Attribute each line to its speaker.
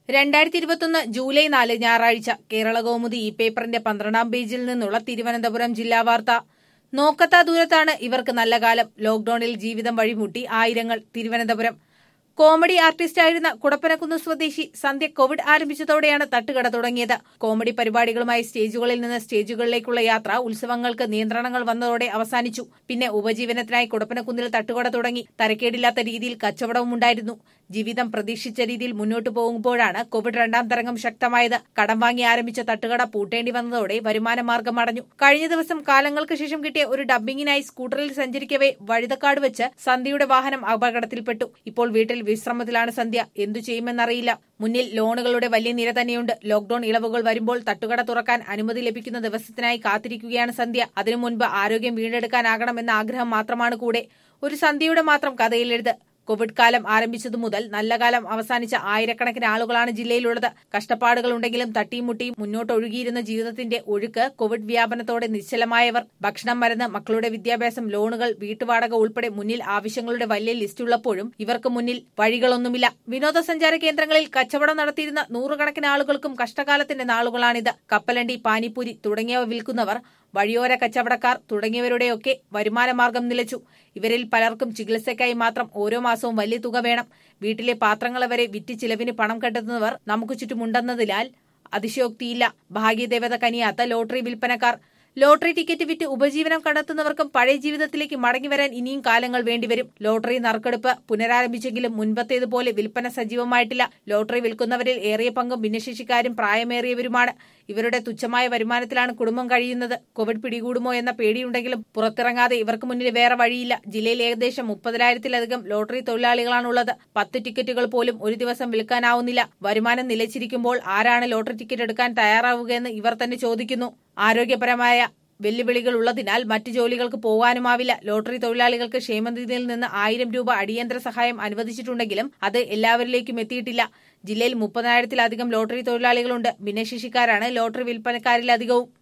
Speaker 1: രണ്ടായിരത്തി ഇരുപത്തൊന്ന് ജൂലൈ നാല് ഞായറാഴ്ച കേരള കൗമുദി ഈ പേപ്പറിന്റെ പന്ത്രണ്ടാം പേജിൽ നിന്നുള്ള തിരുവനന്തപുരം ജില്ലാ വാർത്ത നോക്കത്താ ദൂരത്താണ് ഇവർക്ക് നല്ല കാലം ലോക്ഡൌണിൽ ജീവിതം വഴിമുട്ടി ആയിരങ്ങൾ തിരുവനന്തപുരം കോമഡി ആർട്ടിസ്റ്റായിരുന്ന കുടപ്പനക്കുന്ന് സ്വദേശി സന്ധ്യ കോവിഡ് ആരംഭിച്ചതോടെയാണ് തട്ടുകട തുടങ്ങിയത് കോമഡി പരിപാടികളുമായി സ്റ്റേജുകളിൽ നിന്ന് സ്റ്റേജുകളിലേക്കുള്ള യാത്ര ഉത്സവങ്ങൾക്ക് നിയന്ത്രണങ്ങൾ വന്നതോടെ അവസാനിച്ചു പിന്നെ ഉപജീവനത്തിനായി കുടപ്പനക്കുന്നിൽ തട്ടുകട തുടങ്ങി തരക്കേടില്ലാത്ത രീതിയിൽ കച്ചവടവും ഉണ്ടായിരുന്നു ജീവിതം പ്രതീക്ഷിച്ച രീതിയിൽ മുന്നോട്ടു പോകുമ്പോഴാണ് കോവിഡ് രണ്ടാം തരംഗം ശക്തമായത് കടം വാങ്ങി ആരംഭിച്ച തട്ടുകട പൂട്ടേണ്ടി വന്നതോടെ വരുമാന മാർഗം അടഞ്ഞു കഴിഞ്ഞ ദിവസം കാലങ്ങൾക്ക് ശേഷം കിട്ടിയ ഒരു ഡബ്ബിങ്ങിനായി സ്കൂട്ടറിൽ സഞ്ചരിക്കവേ വഴുതക്കാട് വെച്ച് സന്ധ്യയുടെ വാഹനം അപകടത്തിൽപ്പെട്ടു ഇപ്പോൾ വീട്ടിൽ വിശ്രമത്തിലാണ് സന്ധ്യ എന്തു ചെയ്യുമെന്നറിയില്ല മുന്നിൽ ലോണുകളുടെ വലിയ നിര തന്നെയുണ്ട് ലോക്ഡൌൺ ഇളവുകൾ വരുമ്പോൾ തട്ടുകട തുറക്കാൻ അനുമതി ലഭിക്കുന്ന ദിവസത്തിനായി കാത്തിരിക്കുകയാണ് സന്ധ്യ അതിനു മുൻപ് ആരോഗ്യം വീണ്ടെടുക്കാനാകണമെന്ന ആഗ്രഹം മാത്രമാണ് കൂടെ ഒരു സന്ധ്യയുടെ മാത്രം കഥയിലെഴുത് കോവിഡ് കാലം ആരംഭിച്ചതു മുതൽ നല്ല കാലം അവസാനിച്ച ആയിരക്കണക്കിന് ആളുകളാണ് ജില്ലയിലുള്ളത് കഷ്ടപ്പാടുകളുണ്ടെങ്കിലും തട്ടിയും മുട്ടിയും മുന്നോട്ടൊഴുകിയിരുന്ന ജീവിതത്തിന്റെ ഒഴുക്ക് കോവിഡ് വ്യാപനത്തോടെ നിശ്ചലമായവർ ഭക്ഷണം മരുന്ന് മക്കളുടെ വിദ്യാഭ്യാസം ലോണുകൾ വീട്ടുവാടക ഉൾപ്പെടെ മുന്നിൽ ആവശ്യങ്ങളുടെ വലിയ ലിസ്റ്റുള്ളപ്പോഴും ഇവർക്ക് മുന്നിൽ വഴികളൊന്നുമില്ല വിനോദസഞ്ചാര കേന്ദ്രങ്ങളിൽ കച്ചവടം നടത്തിയിരുന്ന നൂറുകണക്കിന് ആളുകൾക്കും കഷ്ടകാലത്തിന്റെ നാളുകളാണിത് കപ്പലണ്ടി പാനിപ്പൂരി തുടങ്ങിയവ വിൽക്കുന്നവർ വഴിയോര കച്ചവടക്കാർ തുടങ്ങിയവരുടെയൊക്കെ വരുമാനമാർഗം നിലച്ചു ഇവരിൽ പലർക്കും ചികിത്സയ്ക്കായി മാത്രം ഓരോ മാസവും വലിയ തുക വേണം വീട്ടിലെ പാത്രങ്ങൾ വരെ വിറ്റ് ചിലവിന് പണം കണ്ടെത്തുന്നവർ നമുക്ക് ചുറ്റുമുണ്ടെന്നതിനാൽ അതിശയോക്തിയില്ല ഭാഗ്യദേവത കനിയാത്ത ലോട്ടറി വിൽപ്പനക്കാർ ലോട്ടറി ടിക്കറ്റ് വിറ്റ് ഉപജീവനം കണ്ടെത്തുന്നവർക്കും പഴയ ജീവിതത്തിലേക്ക് മടങ്ങിവരാൻ ഇനിയും കാലങ്ങൾ വേണ്ടിവരും ലോട്ടറി നറുക്കെടുപ്പ് പുനരാരംഭിച്ചെങ്കിലും മുൻപത്തേതുപോലെ വിൽപ്പന സജീവമായിട്ടില്ല ലോട്ടറി വിൽക്കുന്നവരിൽ ഏറിയ പങ്കും ഭിന്നശേഷിക്കാരും പ്രായമേറിയവരുമാണ് ഇവരുടെ തുച്ഛമായ വരുമാനത്തിലാണ് കുടുംബം കഴിയുന്നത് കോവിഡ് പിടികൂടുമോ എന്ന പേടിയുണ്ടെങ്കിലും പുറത്തിറങ്ങാതെ ഇവർക്ക് മുന്നിൽ വേറെ വഴിയില്ല ജില്ലയിൽ ഏകദേശം മുപ്പതിനായിരത്തിലധികം ലോട്ടറി തൊഴിലാളികളാണുള്ളത് പത്ത് ടിക്കറ്റുകൾ പോലും ഒരു ദിവസം വിൽക്കാനാവുന്നില്ല വരുമാനം നിലച്ചിരിക്കുമ്പോൾ ആരാണ് ലോട്ടറി ടിക്കറ്റ് എടുക്കാൻ തയ്യാറാവുകയെന്ന് ഇവർ തന്നെ ചോദിക്കുന്നു ആരോഗ്യപരമായ വെല്ലുവിളികൾ ഉള്ളതിനാൽ മറ്റു ജോലികൾക്ക് പോകാനുമാവില്ല ലോട്ടറി തൊഴിലാളികൾക്ക് ക്ഷേമനിധിയിൽ നിന്ന് ആയിരം രൂപ അടിയന്തര സഹായം അനുവദിച്ചിട്ടുണ്ടെങ്കിലും അത് എല്ലാവരിലേക്കും എത്തിയിട്ടില്ല ജില്ലയിൽ മുപ്പതിനായിരത്തിലധികം ലോട്ടറി തൊഴിലാളികളുണ്ട് ഭിന്നശേഷിക്കാരാണ് ലോട്ടറി വിൽപ്പനക്കാരിലധികവും